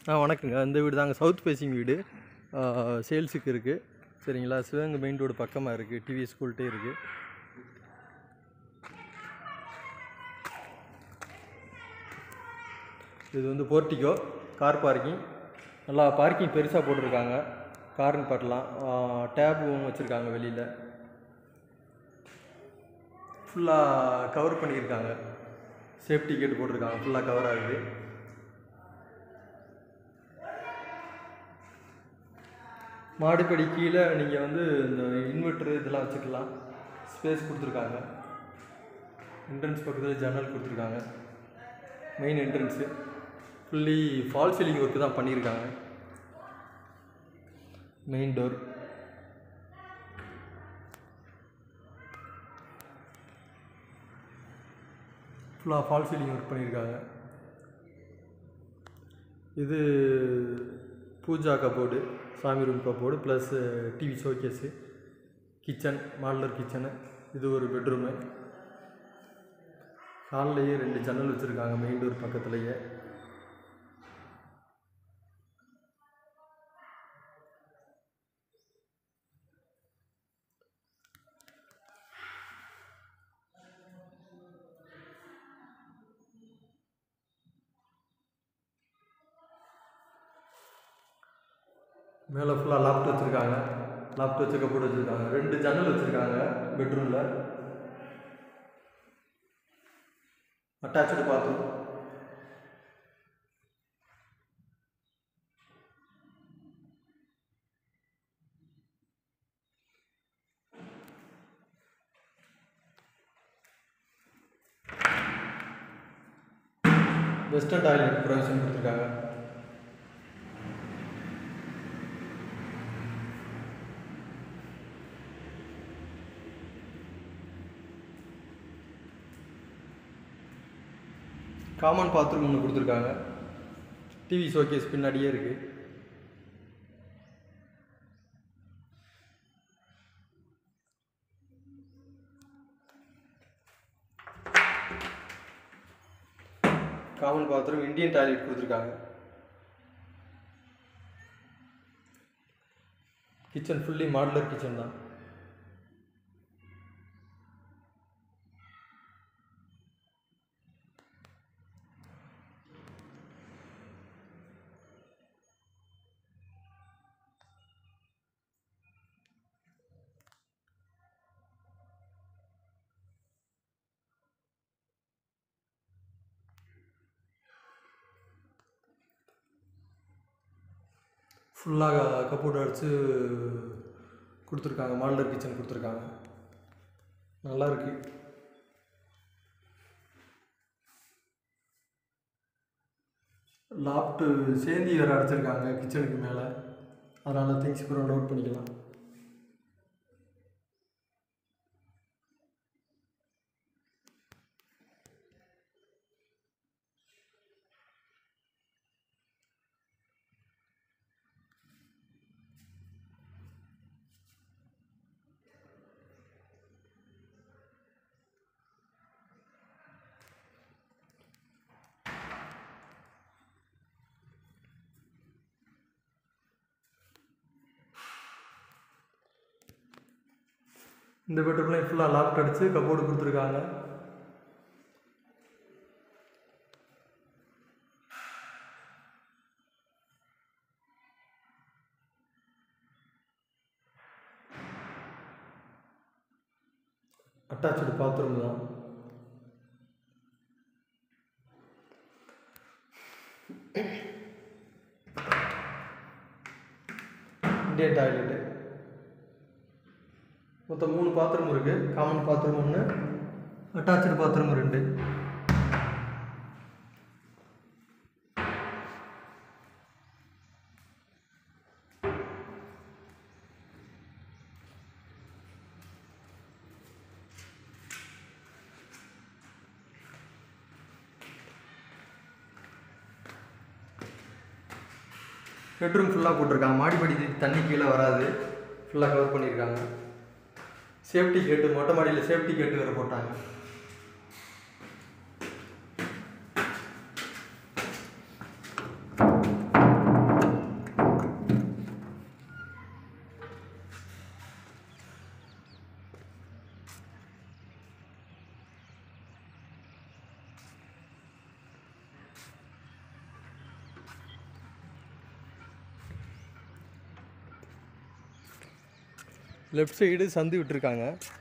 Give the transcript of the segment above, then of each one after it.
ஆ வணக்கங்க இந்த வீடு தாங்க சவுத் ஃபேஸிங் வீடு சேல்ஸுக்கு இருக்குது சரிங்களா சிவகங்கை மெயின் ரோடு பக்கமாக இருக்குது டிவி ஸ்கூல்கிட்டே இருக்குது இது வந்து போர்ட்டிகோ கார் பார்க்கிங் நல்லா பார்க்கிங் பெருசாக போட்டிருக்காங்க கார்னு பாட்டலாம் டேபும் வச்சுருக்காங்க வெளியில் ஃபுல்லாக கவர் பண்ணியிருக்காங்க சேஃப்டி கேட் போட்டிருக்காங்க ஃபுல்லாக கவர் ஆகுது மாடிப்படி கீழே நீங்கள் வந்து இந்த இன்வெர்ட்ரு இதெல்லாம் வச்சுக்கலாம் ஸ்பேஸ் கொடுத்துருக்காங்க என்ட்ரன்ஸ் பக்கத்தில் ஜன்னல் கொடுத்துருக்காங்க main entrance fully fall ceiling work தான் பண்ணியிருக்காங்க மெயின் டோர் ஃபுல்லாக ஃபால் சீலிங் ஒர்க் பண்ணியிருக்காங்க இது பூஜா கபோர்டு சாமி room cupboard plus TV showcase kitchen modular kitchen இது ஒரு பெட்ரூமு ஹால்லையே ரெண்டு ஜன்னல் வச்சுருக்காங்க மெயின் டோர் பக்கத்துலேயே மேலே ஃபுல்லாக லாப்ட் வச்சுருக்காங்க லாப்ட் வச்சு கப்போர்ட் வச்சுருக்காங்க ரெண்டு ஜன்னல் வச்சுருக்காங்க பெட்ரூமில் attach bathroom western toilet provision கொடுத்துருக்காங்க காமன் பாத்ரூம் ஒன்று கொடுத்துருக்காங்க டிவி ஷோகேஸ் பின்னாடியே இருக்குது காமன் பாத்ரூம் இந்தியன் டாய்லெட் கொடுத்துருக்காங்க கிச்சன் ஃபுல்லி மாடுலர் கிச்சன் தான் ஃபுல்லாக கப்போர்ட் அடித்து கொடுத்துருக்காங்க மாடலர் கிச்சன் கொடுத்துருக்காங்க நல்லா இருக்கு லாப்ட்டு சேந்தி வேறு அடைச்சிருக்காங்க கிச்சனுக்கு மேலே அதனால் திங்ஸ் பூரா நோட் பண்ணிக்கலாம் இந்த பெட்ரூம்லையும் ஃபுல்லாக லாப்ட் அடித்து கப்போர்டு கொடுத்துருக்காங்க அட்டாச்சு பாத்ரூம் தான் இந்தியன் டாய்லெட்டு மொத்தம் மூணு பாத்ரூம் இருக்குது காமன் பாத்ரூம் ஒன்று அட்டாச்சு பாத்ரூம் ரெண்டு பெட்ரூம் ஃபுல்லாக போட்டிருக்காங்க மாடிப்படி தண்ணி கீழே வராது ஃபுல்லாக கவர் பண்ணியிருக்காங்க சேஃப்டி கேட்டு மொட்டை மாடியில் சேஃப்டி கேட்டு வேறு போட்டாங்க லெஃப்ட் சைடு சந்து விட்டுருக்காங்க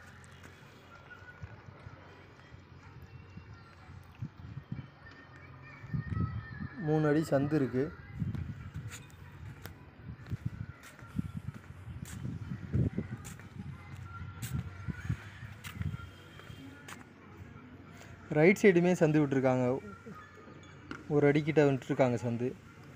மூணு அடி சந்து இருக்குது ரைட் சைடுமே சந்து விட்டுருக்காங்க ஒரு அடிக்கிட்ட விட்டுருக்காங்க சந்து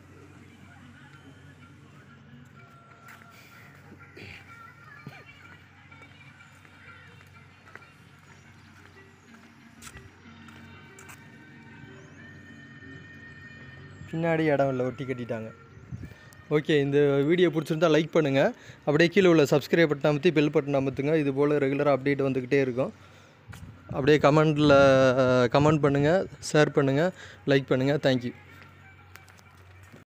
பின்னாடி இடம் இல்லை ஒட்டி கட்டிட்டாங்க ஓகே இந்த வீடியோ பிடிச்சிருந்தா லைக் பண்ணுங்கள் அப்படியே கீழே உள்ள சப்ஸ்கிரைப் பட்டன் அமுத்தி பெல் பட்டன் அமுத்துங்க இது போல் ரெகுலராக அப்டேட் வந்துக்கிட்டே இருக்கும் அப்படியே கமெண்டில் கமெண்ட் பண்ணுங்கள் ஷேர் பண்ணுங்கள் லைக் பண்ணுங்கள் தேங்க்யூ